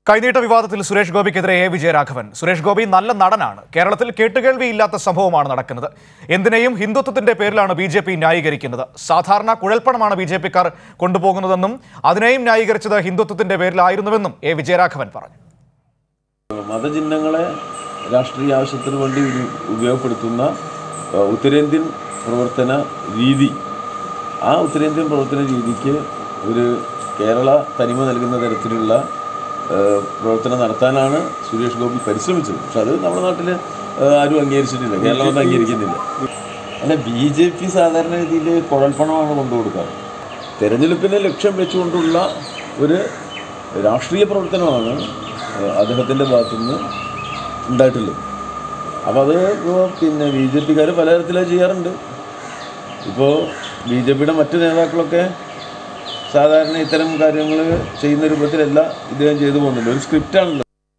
കൈനീട്ട വിവാദത്തിൽ സുരേഷ് ഗോപിക്കെതിരെ എ വിജയരാഘവൻ സുരേഷ് ഗോപി നല്ല നടനാണ് കേരളത്തിൽ കേട്ടുകേൾവിയില്ലാത്ത സംഭവമാണ് നടക്കുന്നത് എന്തിനേയും ഹിന്ദുത്വത്തിന്റെ പേരിലാണ് ബി ജെ പി ന്യായീകരിക്കുന്നത് സാധാരണ കുഴൽപ്പണമാണ് ബി ജെ പിക്കാർ കൊണ്ടുപോകുന്നതെന്നും അതിനെയും ന്യായീകരിച്ചത് ഹിന്ദുത്വത്തിന്റെ പേരിലായിരുന്നുവെന്നും എ വിജയരാഘവൻ പറഞ്ഞു മതചിഹ്നങ്ങളെ രാഷ്ട്രീയ ആവശ്യത്തിന് വേണ്ടി ഉപ- ഉപയോഗപ്പെടുത്തുന്ന ഏഹ്, ഉത്തരേന്ത്യൻ പ്രവർത്തന രീതി ആ ഉത്തരേന്ത്യൻ പ്രവർത്തന രീതിക്ക് ഒരു കേരള തനിമ നൽകുന്ന തരത്തിലുള്ള ഏഹ്, പ്രവർത്തനം നടത്താനാണ് സുരേഷ് ഗോപി പരിശ്രമിച്ചത് പക്ഷെ അത് നമ്മുടെ നാട്ടിൽ ഏഹ്, ആരും അംഗീകരിച്ചിട്ടില്ല കേരളം അത് അംഗീകരിക്കുന്നില്ല അല്ല ബി ജെ പി സാധാരണ രീതിയിൽ കുഴൽപ്പണമാണ് കൊണ്ടുകൊടുക്കാറ് തെരഞ്ഞെടുപ്പിനെ ലക്ഷ്യം വെച്ചുകൊണ്ടുള്ള ഒരു രാഷ്ട്രീയ പ്രവർത്തനമാണ് ഏഹ്, അദ്ദേഹത്തിൻ്റെ ഭാഗത്തുനിന്ന് ഉണ്ടായിട്ടുള്ളത് അപ്പോൾ അത് ഇപ്പോൾ പിന്നെ ബി ജെ പിക്കാർ പലതരത്തിലത് ചെയ്യാറുണ്ട് ഇപ്പോൾ ബി ജെ പിയുടെ മറ്റ് നേതാക്കളൊക്കെ സാധാരണ ഇത്തരം കാര്യങ്ങൾ ചെയ്യുന്ന രൂപത്തിലല്ല ഇദ്ദേഹം ചെയ്തു പോകുന്നുണ്ട് ഒരു സ്ക്രിപ്റ്റാണല്ലോ